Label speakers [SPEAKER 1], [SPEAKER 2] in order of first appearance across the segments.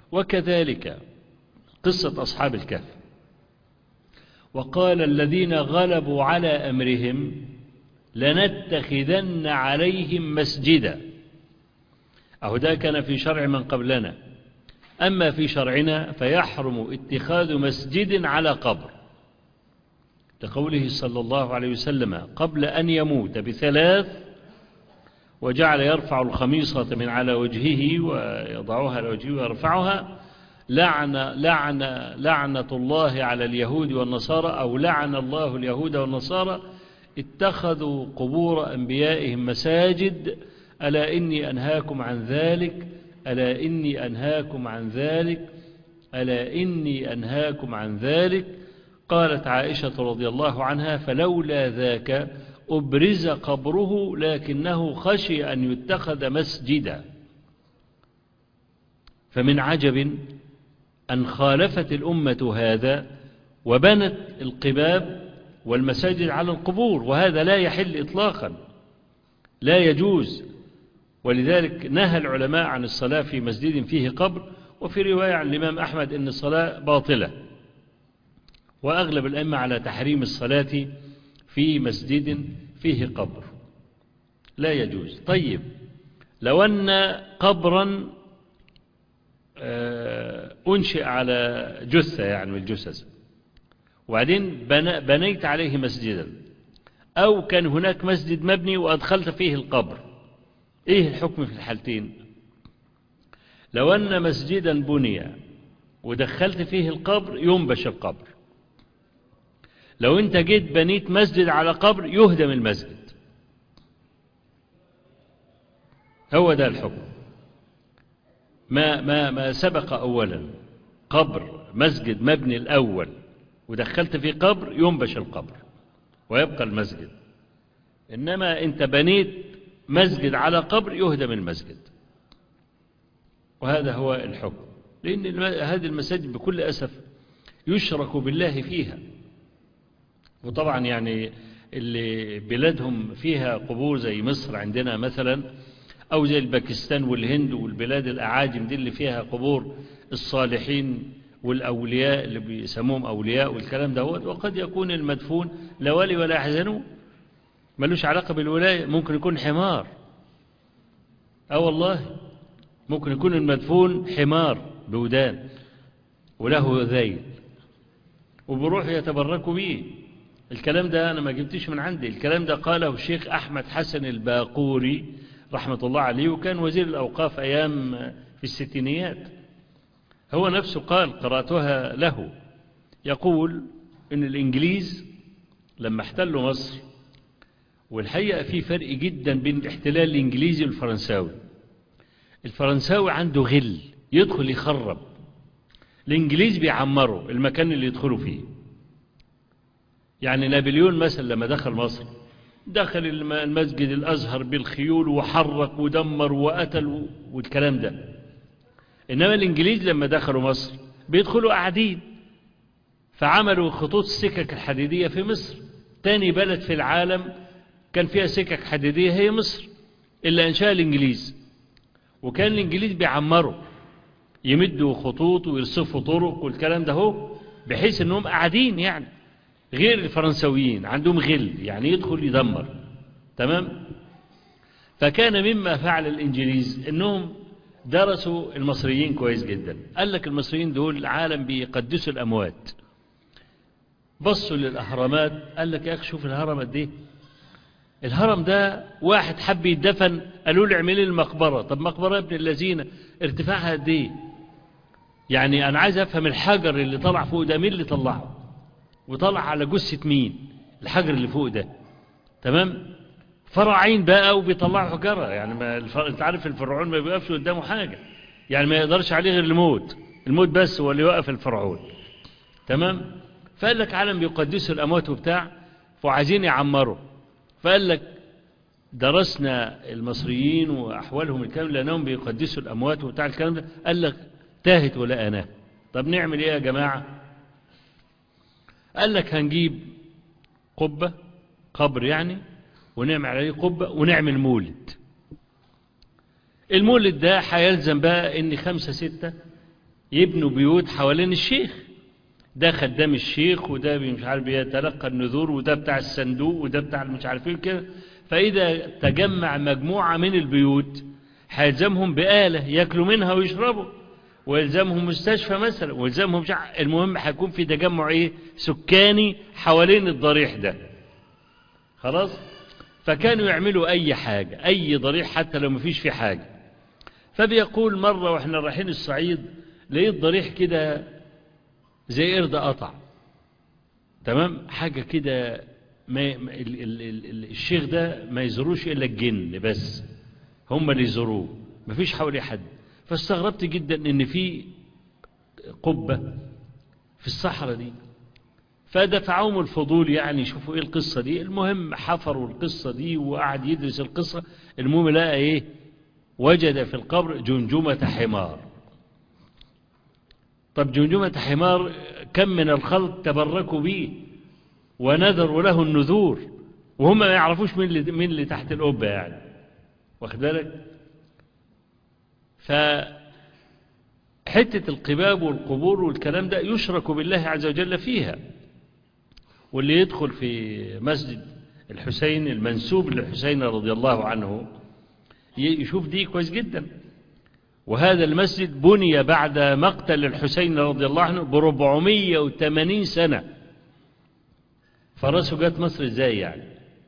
[SPEAKER 1] وكذلك قصة أصحاب الكهف وقال الذين غلبوا على أمرهم لنتخذن عليهم مسجدا أهو ده كان في شرع من قبلنا أما في شرعنا فيحرم اتخاذ مسجد على قبر لقوله صلى الله عليه وسلم قبل أن يموت بثلاث وجعل يرفع الخميصة من على وجهه ويضعها على وجهه ويرفعها لعن لعن لعنة الله على اليهود والنصارى أو لعن الله اليهود والنصارى اتخذوا قبور أنبيائهم مساجد ألا إني أنهاكم عن ذلك ألا إني أنهاكم عن ذلك ألا إني أنهاكم عن ذلك قالت عائشة رضي الله عنها فلولا ذاك أبرز قبره لكنه خشي أن يتخذ مسجدا فمن عجب أن خالفت الأمة هذا وبنت القباب والمساجد على القبور وهذا لا يحل إطلاقا لا يجوز ولذلك نهى العلماء عن الصلاة في مسجد فيه قبر وفي رواية عن الإمام أحمد أن الصلاة باطلة وأغلب الأئمة على تحريم الصلاة في مسجد فيه قبر لا يجوز طيب لو أن قبرا أنشئ على جثة يعني من الجثث وبعدين بنيت عليه مسجدا أو كان هناك مسجد مبني وأدخلت فيه القبر إيه الحكم في الحالتين لو أن مسجدا بني ودخلت فيه القبر ينبش القبر لو أنت جيت بنيت مسجد على قبر يهدم المسجد هو ده الحكم ما, ما, ما سبق أولا قبر مسجد مبني الأول ودخلت فيه قبر ينبش القبر ويبقى المسجد إنما أنت بنيت مسجد على قبر يهدم المسجد وهذا هو الحكم لأن هذه المساجد بكل أسف يشرك بالله فيها وطبعا يعني اللي بلادهم فيها قبور زي مصر عندنا مثلا أو زي الباكستان والهند والبلاد الأعاجم دي اللي فيها قبور الصالحين والأولياء اللي بيسموهم أولياء والكلام ده وقد يكون المدفون لا ولي ولا يحزنون ملوش علاقة بالولاية ممكن يكون حمار أه والله ممكن يكون المدفون حمار بودان وله ذيل وبروحوا يتبركوا به الكلام ده أنا ما جبتش من عندي الكلام ده قاله الشيخ أحمد حسن الباقوري رحمة الله عليه وكان وزير الأوقاف أيام في الستينيات هو نفسه قال قرأتها له يقول إن الإنجليز لما احتلوا مصر والحقيقة في فرق جدا بين الاحتلال الإنجليزي والفرنساوي الفرنساوي عنده غل يدخل يخرب الإنجليز بيعمروا المكان اللي يدخلوا فيه يعني نابليون مثلا لما دخل مصر دخل المسجد الأزهر بالخيول وحرك ودمر وقتل والكلام ده إنما الإنجليز لما دخلوا مصر بيدخلوا قاعدين فعملوا خطوط السكك الحديدية في مصر تاني بلد في العالم كان فيها سكك حديدية هي مصر إلا أنشاء الإنجليز وكان الإنجليز بيعمروا يمدوا خطوط ويرصفوا طرق والكلام ده هو بحيث أنهم قاعدين يعني غير الفرنسويين عندهم غل يعني يدخل يدمر تمام فكان مما فعل الإنجليز أنهم درسوا المصريين كويس جدا قال لك المصريين دول العالم بيقدسوا الأموات بصوا للأهرامات قال لك يا أخي شوف الهرم قد إيه الهرم ده واحد حب يدفن قالوا له اعملي المقبرة طب مقبرة يا ابن الذين ارتفاعها قد ايه يعني أنا عايز أفهم الحجر اللي طلع فوق ده مين اللي طلعه وطلع على جثة مين الحجر اللي فوق ده تمام فرعين بقى وبيطلعوا حجرة يعني ما الف... انت عارف الفرعون ما بيقفش قدامه حاجة يعني ما يقدرش عليه غير الموت الموت بس هو اللي يوقف الفرعون تمام فقال لك عالم بيقدسوا الأموات وبتاع وعايزين يعمروا فقال لك درسنا المصريين وأحوالهم الكامل لأنهم بيقدسوا الأموات وبتاع الكلام ده قال لك تاهت ولا أنا طب نعمل إيه يا جماعة قال لك هنجيب قبة قبر يعني ونعمل عليه قبة ونعمل مولد المولد ده هيلزم بقى ان خمسة ستة يبنوا بيوت حوالين الشيخ ده خدام الشيخ وده مش عارف بيتلقى النذور وده بتاع الصندوق وده بتاع مش عارف ايه كده فإذا تجمع مجموعة من البيوت هيلزمهم بآلة ياكلوا منها ويشربوا ويلزمهم مستشفى مثلا ويلزمهم شع... المهم هيكون في تجمع ايه سكاني حوالين الضريح ده خلاص فكانوا يعملوا اي حاجة اي ضريح حتى لو مفيش فيه حاجة فبيقول مرة واحنا رايحين الصعيد لقيت ضريح كده زي قرد قطع تمام حاجة كده ما ال ال ال الشيخ ده ما يزوروش إلا الجن بس هم اللي يزوروه مفيش حواليه حد فاستغربت جدا ان في قبة في الصحراء دي فدفعهم الفضول يعني يشوفوا ايه القصة دي المهم حفروا القصة دي وقعد يدرس القصة المهم لقى ايه وجد في القبر جمجمة حمار طب جمجمة حمار كم من الخلق تبركوا به ونذروا له النذور وهم ما يعرفوش مين اللي, مين اللي تحت القبة يعني واخد بالك فحتة القباب والقبور والكلام ده يشرك بالله عز وجل فيها واللي يدخل في مسجد الحسين المنسوب للحسين رضي الله عنه يشوف دي كويس جدا وهذا المسجد بني بعد مقتل الحسين رضي الله عنه بربعمية وثمانين سنة فراسه جت مصر ازاي يعني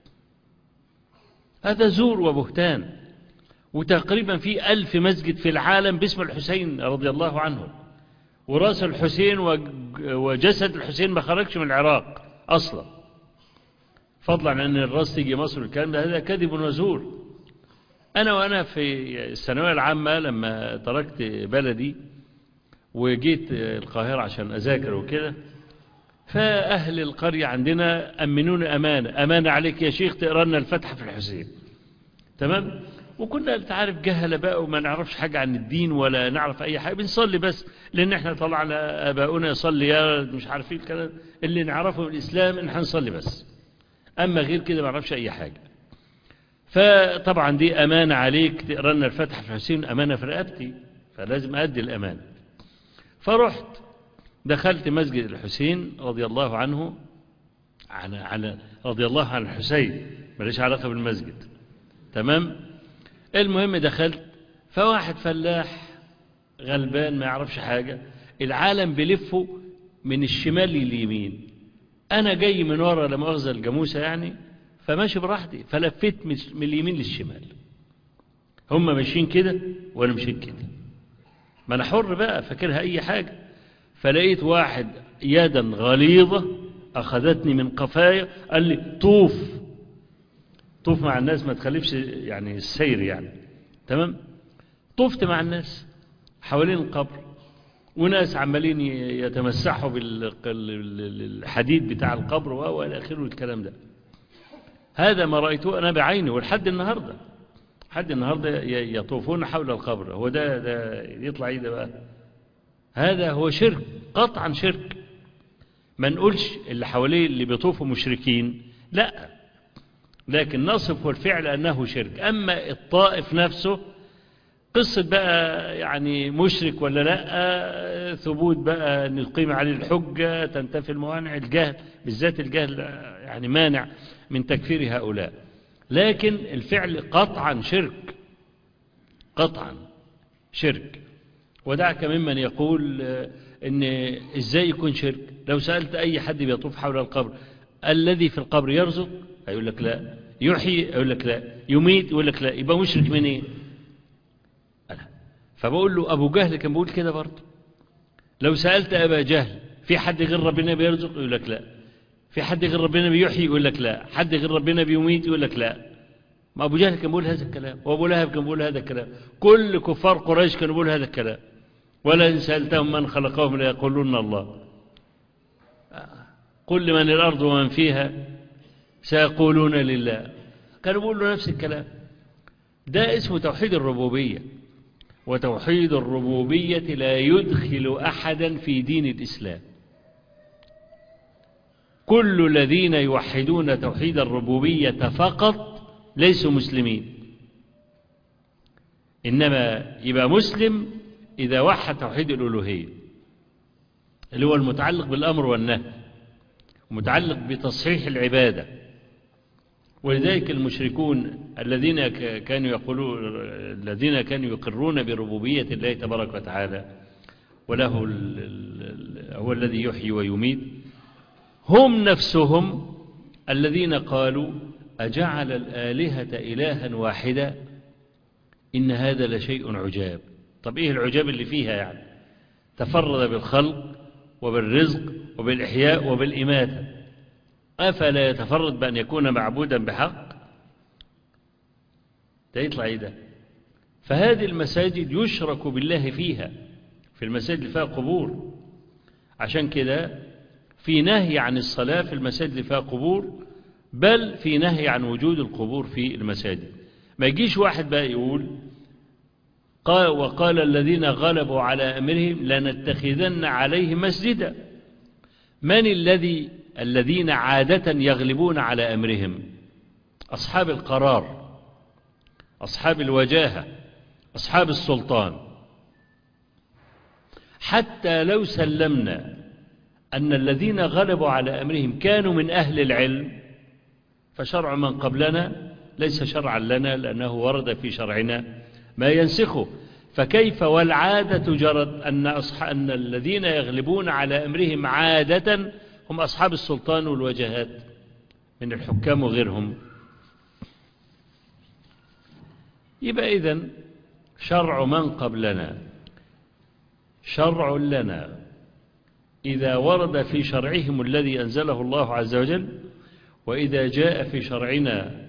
[SPEAKER 1] هذا زور وبهتان وتقريبا في ألف مسجد في العالم باسم الحسين رضي الله عنه وراس الحسين وجسد الحسين ما خرجش من العراق أصلا فضلا عن أن الراس تيجي مصر الكلام ده هذا كذب وزور أنا وأنا في الثانوية العامة لما تركت بلدي وجيت القاهرة عشان أذاكر وكده فأهل القرية عندنا أمنون أمانة أمانة عليك يا شيخ تقرأ لنا الفتحة في الحسين تمام وكنا تعرف جهلة بقى وما نعرفش حاجة عن الدين ولا نعرف أي حاجة بنصلي بس لأن احنا طلعنا أباؤنا يصلي يا مش عارفين الكلام اللي نعرفه من الإسلام إن هنصلي بس أما غير كده ما نعرفش أي حاجة فطبعا دي أمانة عليك تقرأ لنا الفتحة في الحسين أمانة في رقبتي فلازم أدي الأمانة فرحت دخلت مسجد الحسين رضي الله عنه على على رضي الله عن الحسين ماليش علاقة بالمسجد تمام المهم دخلت فواحد فلاح غلبان ما يعرفش حاجة العالم بلفه من الشمال لليمين أنا جاي من ورا لما أخذ الجاموسة يعني فماشي براحتي فلفيت من اليمين للشمال هم ماشيين كده وأنا مشيت كده ما أنا حر بقى فاكرها أي حاجة فلقيت واحد يدا غليظة أخذتني من قفايا قال لي طوف طوف مع الناس ما تخلفش يعني السير يعني تمام طفت مع الناس حوالين القبر وناس عمالين يتمسحوا بالحديد بتاع القبر والى اخره الكلام ده هذا ما رأيته أنا بعيني ولحد النهاردة حد النهاردة يطوفون حول القبر هو ده, ده يطلع ايه ده بقى هذا هو شرك قطعا شرك ما نقولش اللي حواليه اللي بيطوفوا مشركين لا لكن نصف الفعل أنه شرك أما الطائف نفسه قصة بقى يعني مشرك ولا لا ثبوت بقى أن يقيم عليه الحجة تنتفي الموانع الجهل بالذات الجهل يعني مانع من تكفير هؤلاء لكن الفعل قطعا شرك قطعا شرك ودعك ممن يقول ان ازاي يكون شرك لو سألت اي حد بيطوف حول القبر الذي في القبر يرزق هيقول لك لا يحيي يقول لك لا يميت يقول لك لا يبقى مشرك من ايه فبقول له ابو جهل كان بيقول كده برضه لو سألت ابا جهل في حد غير ربنا بيرزق يقول لك لا في حد غير ربنا بيحيي يقول لك لا حد غير ربنا بيميت يقول لك لا ما ابو جهل كان بيقول هذا الكلام وابو لهب كان بيقول هذا الكلام كل كفار قريش كانوا بيقولوا هذا الكلام ولئن سألتهم من خلقهم ليقولون الله قل لمن الأرض ومن فيها سيقولون لله كانوا بيقولوا نفس الكلام ده اسمه توحيد الربوبية وتوحيد الربوبية لا يدخل أحدا في دين الإسلام كل الذين يوحدون توحيد الربوبية فقط ليسوا مسلمين إنما يبقى مسلم إذا وحد توحيد الألوهية اللي هو المتعلق بالأمر والنهي ومتعلق بتصحيح العبادة ولذلك المشركون الذين كانوا يقولون الذين كانوا يقرون بربوبية الله تبارك وتعالى وله هو الذي يحيي ويميت هم نفسهم الذين قالوا أجعل الآلهة إلها واحدا إن هذا لشيء عجاب طب إيه العجاب اللي فيها يعني تفرد بالخلق وبالرزق وبالإحياء وبالإماتة أفلا يتفرد بأن يكون معبودا بحق ده يطلع إيه ده فهذه المساجد يشرك بالله فيها في المساجد اللي فيها قبور عشان كده في نهي عن الصلاة في المساجد اللي فيها قبور بل في نهي عن وجود القبور في المساجد ما يجيش واحد بقى يقول قال وقال الذين غلبوا على أمرهم لنتخذن عليهم مسجدا من الذي الذين عادة يغلبون على أمرهم أصحاب القرار أصحاب الوجاهة أصحاب السلطان حتى لو سلمنا أن الذين غلبوا على أمرهم كانوا من أهل العلم فشرع من قبلنا ليس شرعا لنا لأنه ورد في شرعنا ما ينسخه فكيف والعادة جرت أن, أن الذين يغلبون على أمرهم عادة هم أصحاب السلطان والوجهات من الحكام وغيرهم يبقى إذن شرع من قبلنا شرع لنا إذا ورد في شرعهم الذي أنزله الله عز وجل وإذا جاء في شرعنا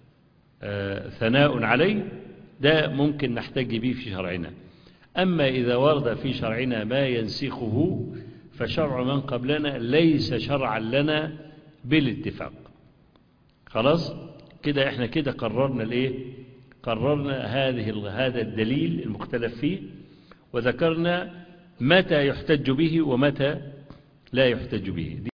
[SPEAKER 1] ثناء عليه ده ممكن نحتج به في شرعنا أما إذا ورد في شرعنا ما ينسخه فشرع من قبلنا ليس شرعا لنا بالاتفاق خلاص كده احنا كده قررنا الايه قررنا هذه هذا الدليل المختلف فيه وذكرنا متى يحتج به ومتى لا يحتج به